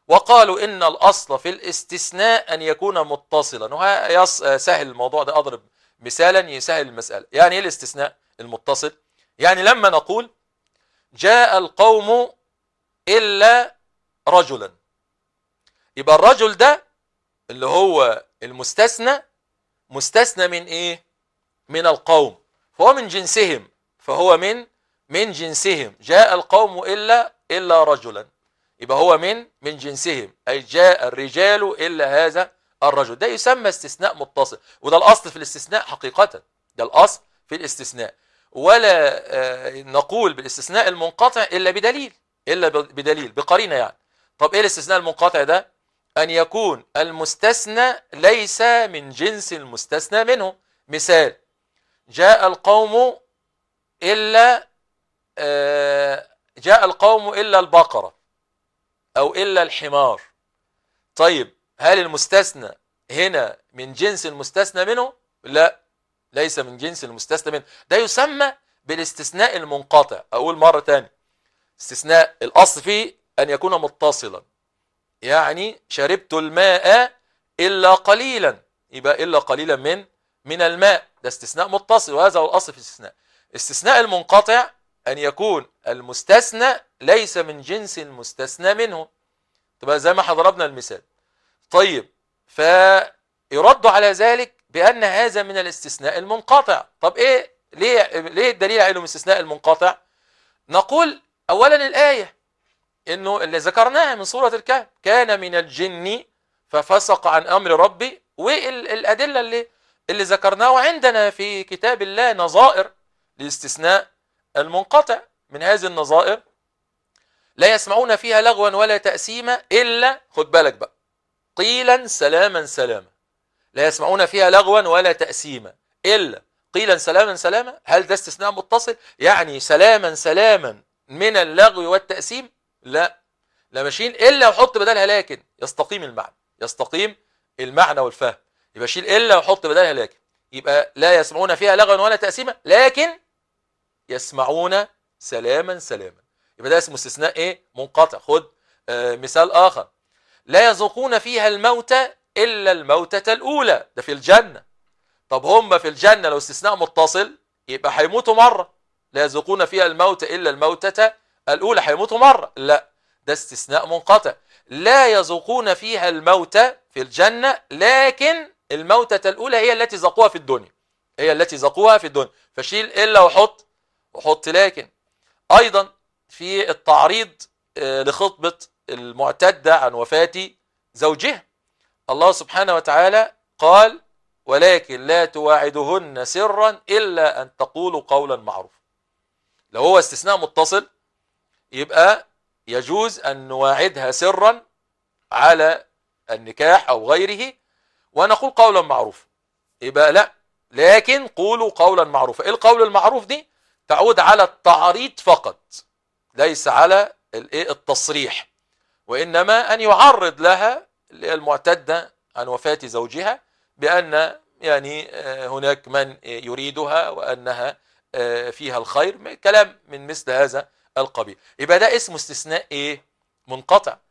وقالوا إن الأصل في الاستثناء أن يكون متصلا وسهل الموضوع ده أضرب مثالا يسهل المسألة يعني إيه الاستثناء المتصل يعني لما نقول جاء القوم إلا رجلا يبقى الرجل ده اللي هو المستثنى مستثنى من إيه من القوم فهو من جنسهم فهو من من جنسهم جاء القوم إلا إلا رجلا يبقى هو من من جنسهم أي جاء الرجال إلا هذا الرجل ده يسمى استثناء متصل وده الأصل في الاستثناء حقيقة ده الأصل في الاستثناء ولا نقول بالاستثناء المنقطع إلا بدليل إلا بدليل بقرينة يعني طب إيه الاستثناء المنقطع ده أن يكون المستثنى ليس من جنس المستثنى منه مثال جاء القوم إلا جاء القوم إلا البقرة أو إلا الحمار طيب هل المستثنى هنا من جنس المستثنى منه لا ليس من جنس المستثنى منه ده يسمى بالاستثناء المنقطع أقول مرة تاني استثناء الأصل فيه أن يكون متصلا يعني شربت الماء إلا قليلا يبقى إلا قليلا من من الماء ده استثناء متصل وهذا هو الأصل في الاستثناء استثناء المنقطع أن يكون المستثنى ليس من جنس المستثنى منه تبقى زي ما ضربنا المثال طيب فيرد على ذلك بأن هذا من الاستثناء المنقطع طب إيه ليه ليه الدليل على الاستثناء المنقطع نقول أولا الآية إنه اللي ذكرناها من سورة الكهف كان من الجن ففسق عن أمر ربي والأدلة اللي اللي ذكرناه عندنا في كتاب الله نظائر لاستثناء المنقطع من هذه النظائر لا يسمعون فيها لغوا ولا تأسيما إلا خد بالك بقى قيلا سلاما سلاما لا يسمعون فيها لغوا ولا تأسيما إلا قيلا سلاما سلاما هل ده استثناء متصل يعني سلاما سلاما من اللغو والتأسيم لا لا ماشيين إلا وحط بدلها لكن يستقيم المعنى يستقيم المعنى والفهم يبقى شيل إلا وحط بدلها لكن يبقى لا يسمعون فيها لغوا ولا تأسيما لكن يسمعون سلاما سلاما يبقى ده اسمه استثناء ايه منقطع خد آه مثال اخر لا يذوقون فيها الموت الا الموتة الاولى ده في الجنة طب هم في الجنة لو استثناء متصل يبقى هيموتوا مرة لا يذوقون فيها الموت الا الموتة الاولى هيموتوا مرة لا ده استثناء منقطع لا يذوقون فيها الموت في الجنة لكن الموتة الاولى هي التي ذاقوها في الدنيا هي التي ذاقوها في الدنيا فشيل الا وحط وحط لكن ايضا في التعريض لخطبة المعتدة عن وفاة زوجها الله سبحانه وتعالى قال ولكن لا تواعدهن سرا إلا أن تقولوا قولا معروفا لو هو استثناء متصل يبقى يجوز أن نواعدها سرا على النكاح أو غيره ونقول قولا معروفا يبقى لا لكن قولوا قولا معروفا إيه القول المعروف دي تعود على التعريض فقط ليس على التصريح وإنما أن يعرض لها المعتدة عن وفاة زوجها بأن يعني هناك من يريدها وأنها فيها الخير كلام من مثل هذا القبيل يبقى ده اسمه استثناء إيه منقطع